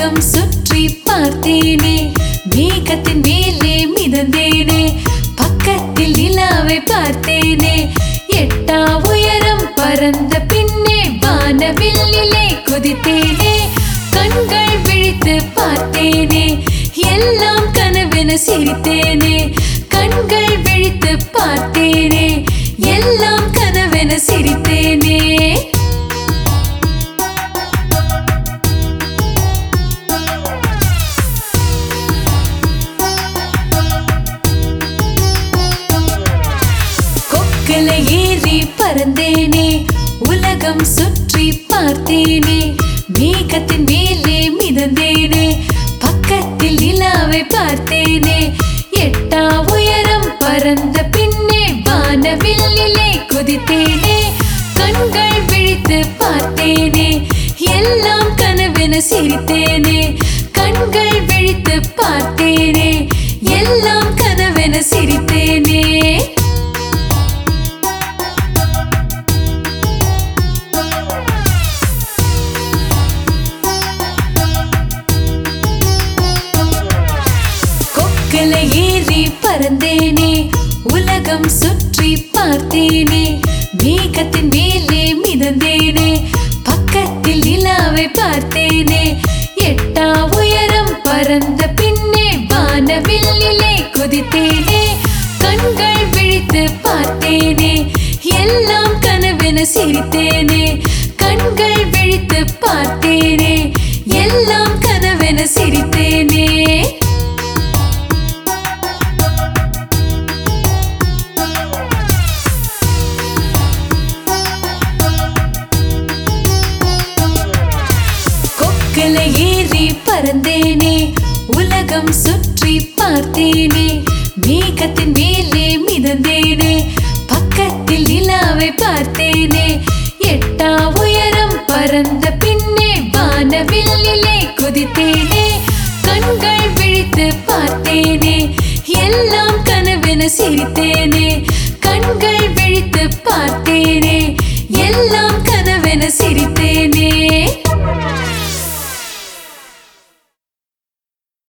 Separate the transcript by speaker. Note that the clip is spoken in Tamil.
Speaker 1: உலகம் சுற்றி பார்த்தேனே மேகத்தின் மேலே மிதந்தேனே பக்கத்தில் நிலாவை பார்த்தேனே எட்டா உயரம் பறந்த பின்னே வானவில்லிலே குதித்தேனே கண்கள் விழித்து பார்த்தேனே எல்லாம் கனவென சிரித்தேனே கண்கள் விழித்து பார்த்தேனே எல்லாம் கனவென சிரித்தேனே கொக்கல ஏறி பறந்தேனே உலகம் சுற்றி பார்த்தேனே மேகத்தின் மேலே மிதந்தேனே பக்கத்தில் நிலாவை பார்த்தேனே எட்டா உயரம் பறந்த பின்னே வானவில்லிலே குதித்தேனே கண்கள் விழித்து பார்த்தேனே எல்லாம் கனவென சிரித்தேனே கண்கள் விழித்து பார்த்தேனே எல்லாம் கனவென சிரித்தேனே கொக்கல ஏறி பறந்தேனே உலகம் சுற்றி பார்த்தேனே மேகத்தின் மேலே மிதந்தேனே பக்கத்தில் நிலாவை பார்த்தேனே எட்டா உயரம் பறந்த பின்னே வானவில்லிலே குதித்தேனே கண்கள் விழித்து பார்த்தேனே எல்லாம் கனவென சிரித்தேனே கண்கள் விழித்து பார்த்தேனே எல்லாம் கனவென சிரித்தேனே கொக்கல ஏறி பறந்தேனே உலகம் சுற்றி பார்த்தேனே மேகத்தின் மேலே மிதந்தேனே பக்கத்தில் நிலாவை பார்த்தேனே எட்டா உயரம் பறந்த பின்னே வானவில்லிலே குதித்தேனே கண்கள் விழித்து பார்த்தேனே எல்லாம் கனவென சிரித்தேனே கண்கள் விழித்து பார்த்தேனே எல்லாம் கனவென சிரித்தேனே